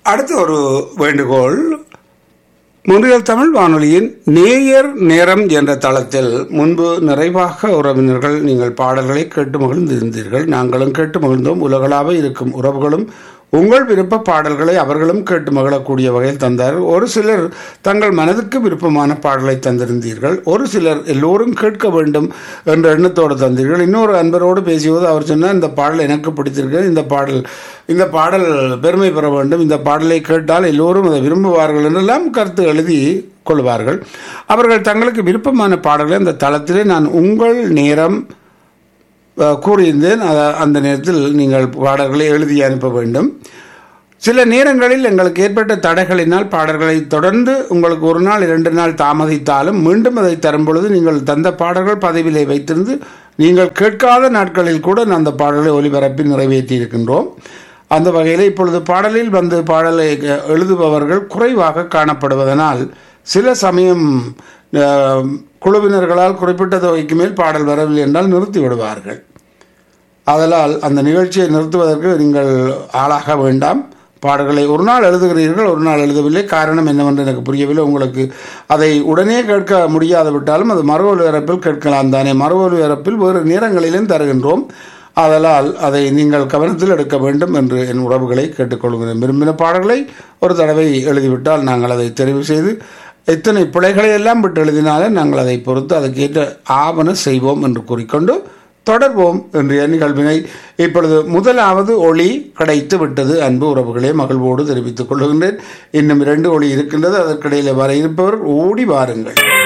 அடுத்த ஒரு வேண்டுகோள் முன்றியல் தமிழ் வானொலியின் நேயர் நேரம் என்ற தளத்தில் முன்பு நிறைவாக உறவினர்கள் நீங்கள் பாடல்களை கேட்டு மகிழ்ந்திருந்தீர்கள் நாங்களும் கேட்டு மகிழ்ந்தோம் உலகளாக இருக்கும் உறவுகளும் உங்கள் விருப்ப பாடல்களை அவர்களும் கேட்டு மகிழக்கூடிய வகையில் தந்தார்கள் ஒரு சிலர் தங்கள் மனதுக்கு விருப்பமான பாடலை தந்திருந்தீர்கள் ஒரு சிலர் எல்லோரும் கேட்க வேண்டும் என்ற எண்ணத்தோடு தந்தீர்கள் இன்னொரு அன்பரோடு பேசியபோது அவர் சொன்னார் இந்த பாடல் எனக்கு பிடித்திருக்கிறது இந்த பாடல் இந்த பாடல் பெருமை பெற வேண்டும் இந்த பாடலை கேட்டால் எல்லோரும் அதை விரும்புவார்கள் என்றெல்லாம் கருத்து எழுதி கொள்வார்கள் அவர்கள் தங்களுக்கு விருப்பமான பாடல்களை அந்த தளத்திலே நான் உங்கள் நேரம் அஹ், கூறியிருந்தேன் அத- அந்த நேரத்தில் நீங்கள் பாடல்களை எழுதி அனுப்ப வேண்டும் சில நேரங்களில் எங்களுக்கு ஏற்பட்ட தடைகளினால் பாடல்களை தொடர்ந்து உங்களுக்கு ஒரு நாள் இரண்டு நாள் தாமதித்தாலும் மீண்டும் அதை தரும் பொழுது நீங்கள் தந்த பாடல்கள் பதவியிலே வைத்திருந்து நீங்கள் கேட்காத நாட்களில் கூட நான் அந்த பாடல்களை ஒலிபரப்பி நிறைவேற்றி இருக்கின்றோம் அந்த வகையில் இப்பொழுது பாடலில் வந்து பாடலை அஹ், எழுதுபவர்கள் குறைவாக காணப்படுவதனால் சில சமயம் அஹ், குழுவினர்களால் குறிப்பிட்ட தொகைக்கு மேல் பாடல் வரவில்லை என்றால் நிறுத்தி விடுவார்கள் ஆதலால் அந்த நிகழ்ச்சியை நிறுத்துவதற்கு நீங்கள் ஆளாக வேண்டாம் பாடல்களை ஒரு நாள் எழுதுகிறீர்கள் ஒரு நாள் எழுதவில்லை காரணம் என்னவென்று எனக்கு புரியவில்லை உங்களுக்கு அதை உடனே கேட்க முடியாது விட்டாலும் அது மறு ஒலிபரப்பில் கேட்கலாம் தானே மறு ஒலிபரப்பில் வேறு நேரங்களிலும் தருகின்றோம் ஆதலால் அதை நீங்கள் கவனத்தில் எடுக்க வேண்டும் என்று என் உறவுகளை கேட்டுக்கொள்கிறேன் விரும்பின பாடல்களை ஒரு தடவை எழுதிவிட்டால் நாங்கள் அதை தெரிவு செய்து எத்தனை பிழைகளை எல்லாம் விட்டு எழுதினாலே நாங்கள் அதை பொறுத்து அதுக்கேற்ற ஆவண செய்வோம் என்று கூறிக்கொண்டு தொடர்வோம் என்ற நிகழ்வினை இப்பொழுது முதலாவது ஒளி கிடைத்து விட்டது அன்பு உறவுகளே மகிழ்வோடு தெரிவித்துக் கொள்கின்றேன் இன்னும் இரண்டு ஒளி இருக்கின்றது அதற்கிடையில் வர இருப்பவர் ஓடி வாருங்கள்